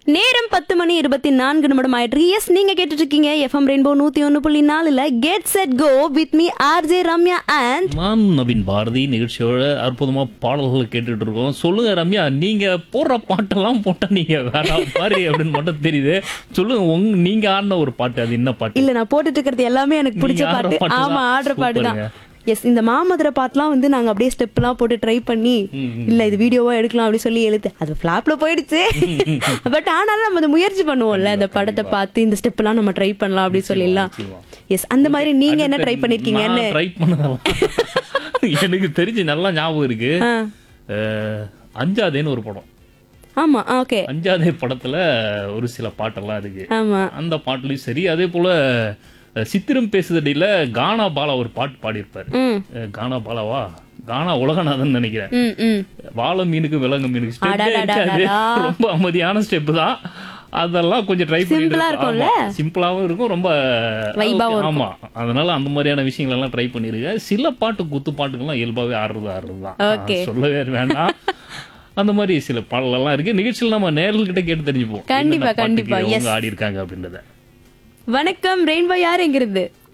நேரம் பத்து மணி இருபத்தி நான்கு நிமிடம் ஆயிட்டு எஸ் நீங்க கேட்டுட்டு இருக்கீங்க எஃப்எம் ரெயின்போ நூத்தி ஒன்னு புள்ளி நாலுல get set go with me RJ Ramya and நான் நவீன் பாரதி நிகழ்ச்சியோட அற்புதமா பாடல்கள் கேட்டுட்டு இருக்கோம் சொல்லுங்க ரம்யா நீங்க போடுற பாட்டெல்லாம் போட்டா நீங்க வேற மாதிரி அப்படின்னு மட்டும் தெரியுது சொல்லுங்க உங்க நீங்க ஆடின ஒரு பாட்டு அது என்ன பாட்டு இல்ல நான் போட்டுட்டு இருக்கிறது எல்லாமே எனக்கு பிடிச்ச நீங்க ஆடுற பாட்டு பாட்டு ஆமா தான். ஆடுற பாட்டு தான் சூப்பருங்க. எஸ் இந்த மாமதுரை பாட்டுலாம் வந்து நாங்க அப்படியே ஸ்டெப் எல்லாம் போட்டு ட்ரை பண்ணி இல்ல இது வீடியோவா எடுக்கலாம் அப்படி சொல்லி எழுத்து அது ஃபிளாப்ல போயிடுச்சு பட் ஆனாலும் நம்ம அந்த முயற்சி பண்ணுவோம்ல இந்த படத்தை பார்த்து இந்த ஸ்டெப் எல்லாம் நம்ம ட்ரை பண்ணலாம் அப்படி சொல்லிடலாம் நிச்சயமா. எஸ் அந்த மாதிரி நீங்க என்ன ட்ரை பண்ணிருக்கீங்கன்னு நான் ட்ரை பண்ணதெல்லாம் எனக்கு தெரிஞ்சு நல்லா ஞாபகம் இருக்கு ஆ. அஹ், அஞ்சாதேன்னு ஒரு படம் ஆமா ஓகே அஞ்சாதே படத்துல ஒரு சில பாட்டெல்லாம் இருக்கு ஆமா அந்த பாட்டுலயும் சரி அதே போல அஹ், சித்திரம் பேசுதடியில கானா பாலா ஒரு பாட்டு பாடியிருப்பாரு ம் அஹ், கானா பாலாவா கானா உலகநாதன் நினைக்கிறேன் ம் ம் வாழை மீனுக்கு விலங்கு மீனுக்கு ஸ்டெப் அடடடடடா. இருக்காது ரொம்ப அமைதியான ஸ்டெப் தான் அதெல்லாம் கொஞ்சம் ட்ரை பண்ணி Simple ஆ இருக்கும்ல? சிம்பிளாவும் இருக்கும் ரொம்ப வைபாவும் okay, ஆமா அதனால அந்த மாதிரியான விஷயங்கள் எல்லாம் ட்ரை பண்ணிருக்கேன் சில பாட்டு குத்து பாட்டுக்கெல்லாம் இயல்பாவே ஆடுறது ஆடுறது தான் Okay. ஆஹ், சொல்லவே வேண்டாம் அந்த மாதிரி சில பாடலெல்லாம் இருக்கு நிகழ்ச்சியில் நம்ம நேர்கள்கிட்ட கேட்டு தெரிஞ்சுப்போம் கண்டிப்பா, என்னென்ன பாட்டுக்கு கண்டிப்பா, yes. அவங்க ஆடி இருக்காங்க அப்படின்றத வணக்கம் ரெயின்போ யார் எங்கிருந்து